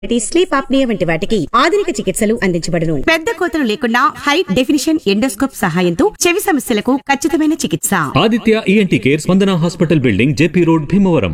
sleep apnoea వంటి వాటికి ఆధునిక చికిత్సలు అందించబడును పెద్ద కోతలు లేకుండా హై డెఫినిషన్ ఎండోస్కోప్ సహాయంతో చెవి సమస్యలకు ఖచ్చితమైన చికిత్స Aditya ENT care Spandana hospital building JP road Bhimavaram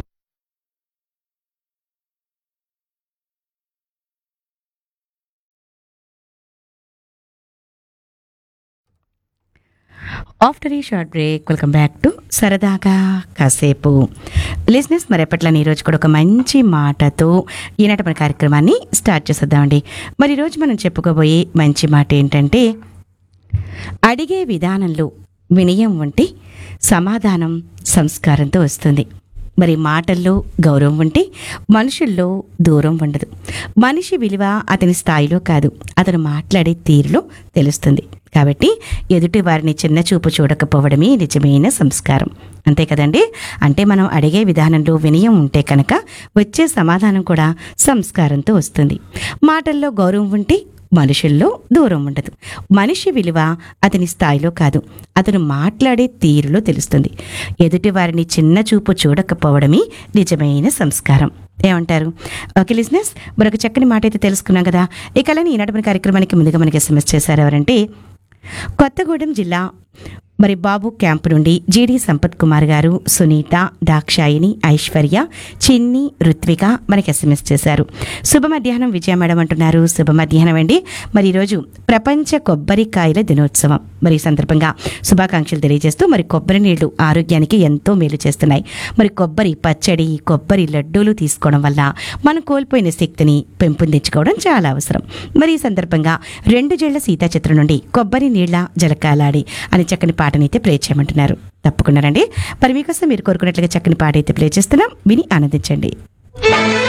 after ఈ short break welcome back to Saradaga Kasepu లిజినెస్ మరి ఎప్పట్లని ఈరోజు కూడా ఒక మంచి మాటతో ఈనాటి మన కార్యక్రమాన్ని స్టార్ట్ చేసేద్దామండి మరి ఈరోజు మనం చెప్పుకోబోయే మంచి మాట ఏంటంటే అడిగే విధానంలో వినయం ఉంటే సమాధానం సంస్కారంతో వస్తుంది మరి మాటల్లో గౌరవం ఉంటే మనుషుల్లో దూరం ఉండదు మనిషి విలువ అతని స్థాయిలో కాదు అతను మాట్లాడే తీరులో తెలుస్తుంది కాబట్టి ఎదుటి వారిని చిన్న చూపు చూడకపోవడమే నిజమైన సంస్కారం అంతే కదండి అంటే మనం అడిగే విధానంలో వినయం ఉంటే కనుక వచ్చే సమాధానం కూడా సంస్కారంతో వస్తుంది మాటల్లో గౌరవం ఉంటే మనుషుల్లో దూరం ఉండదు మనిషి విలువ అతని స్థాయిలో కాదు అతను మాట్లాడే తీరులో తెలుస్తుంది ఎదుటి వారిని చిన్న చూపు చూడకపోవడమే నిజమైన సంస్కారం ఏమంటారు ఓకే లిజినెస్ మరొక చక్కని మాట అయితే తెలుసుకున్నాం కదా ఇక అలానే ఈనాటి మన కార్యక్రమానికి ముందుగా మనకి ఎస్ఎంఎస్ చేశారు ఎవరంటే కొత్తగూడెం జిల్లా మరి బాబు క్యాంప్ నుండి జీడి సంపత్ కుమార్ గారు సునీత దాక్షాయిని ఐశ్వర్య చిన్ని రుత్విక మనకి ఎస్ఎంఎస్ చేశారు శుభ మధ్యాహ్నం విజయ మేడం అంటున్నారు శుభ మధ్యాహ్నం అండి మరి ఈరోజు ప్రపంచ కొబ్బరికాయల దినోత్సవం మరి ఈ సందర్భంగా శుభాకాంక్షలు తెలియజేస్తూ మరి కొబ్బరి నీళ్లు ఆరోగ్యానికి ఎంతో మేలు చేస్తున్నాయి మరి కొబ్బరి పచ్చడి కొబ్బరి లడ్డూలు తీసుకోవడం వల్ల మనం కోల్పోయిన శక్తిని పెంపొందించుకోవడం చాలా అవసరం మరి ఈ సందర్భంగా రెండు జళ్ల సీతా చిత్రం నుండి కొబ్బరి నీళ్ల జలకాలాడి అని చక్కని పాటనైతే ప్లే చేయమంటున్నారు తప్పకుండా రండి మరి మీకోసం మీరు కోరుకున్నట్లుగా చక్కని పాట అయితే ప్లే చేస్తున్నాం విని ఆనందించండి